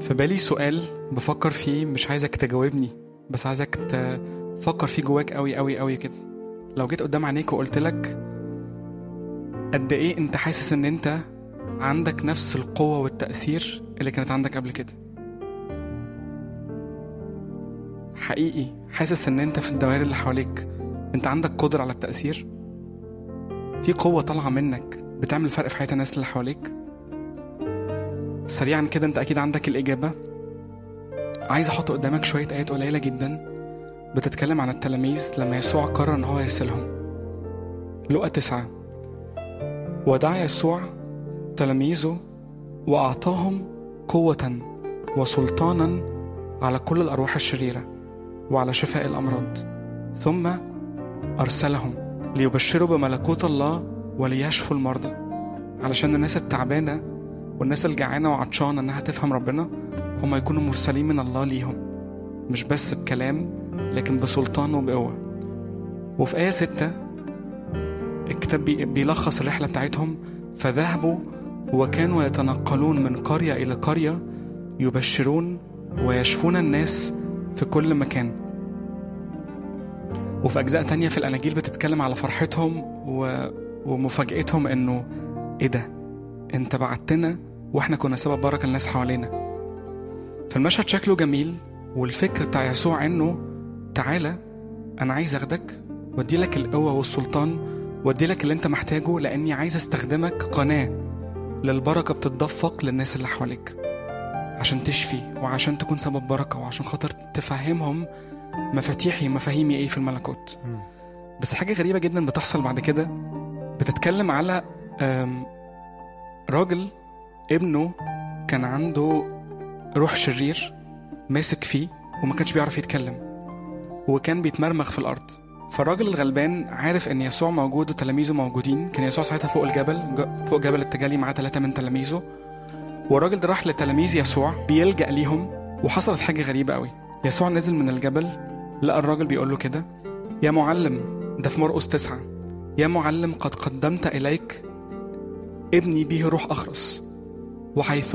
في بالي سؤال بفكر فيه مش عايزك تجاوبني بس عايزك تفكر فيه جواك قوي قوي قوي كده لو جيت قدام عينيك وقلت لك قد ايه انت حاسس ان انت عندك نفس القوة والتأثير اللي كانت عندك قبل كده حقيقي حاسس ان انت في الدوائر اللي حواليك انت عندك قدرة على التأثير في قوة طالعة منك بتعمل فرق في حياة الناس اللي حواليك سريعا كده انت اكيد عندك الإجابة عايز احط قدامك شوية آيات قليلة جدا بتتكلم عن التلاميذ لما يسوع قرر ان هو يرسلهم لقى تسعة ودعا يسوع تلاميذه وأعطاهم قوة وسلطانا على كل الأرواح الشريرة وعلى شفاء الأمراض ثم أرسلهم ليبشروا بملكوت الله وليشفوا المرضى علشان الناس التعبانة والناس الجعانة وعطشانة إنها تفهم ربنا هم يكونوا مرسلين من الله ليهم مش بس بكلام لكن بسلطان وبقوة وفي آية ستة الكتاب بيلخص الرحلة بتاعتهم فذهبوا وكانوا يتنقلون من قرية إلى قرية يبشرون ويشفون الناس في كل مكان وفي أجزاء تانية في الأناجيل بتتكلم على فرحتهم و... ومفاجأتهم إنه إيه ده؟ أنت بعتنا وإحنا كنا سبب بركة للناس حوالينا. فالمشهد شكله جميل والفكر بتاع يسوع إنه تعالى أنا عايز أخدك وأدي لك القوة والسلطان وأدي لك اللي أنت محتاجه لأني عايز أستخدمك قناة للبركة بتتدفق للناس اللي حواليك عشان تشفي وعشان تكون سبب بركة وعشان خاطر تفهمهم مفاتيحي مفاهيمي ايه في الملكوت بس حاجة غريبة جدا بتحصل بعد كده بتتكلم على راجل ابنه كان عنده روح شرير ماسك فيه وما كانش بيعرف يتكلم وكان بيتمرمغ في الأرض فالراجل الغلبان عارف ان يسوع موجود وتلاميذه موجودين كان يسوع ساعتها فوق الجبل فوق جبل التجلي معاه ثلاثة من تلاميذه والراجل ده راح لتلاميذ يسوع بيلجأ ليهم وحصلت حاجة غريبة قوي يسوع نزل من الجبل لقى الراجل بيقول له كده يا معلم ده في مرقس تسعة يا معلم قد قدمت إليك ابني به روح أخرس وحيث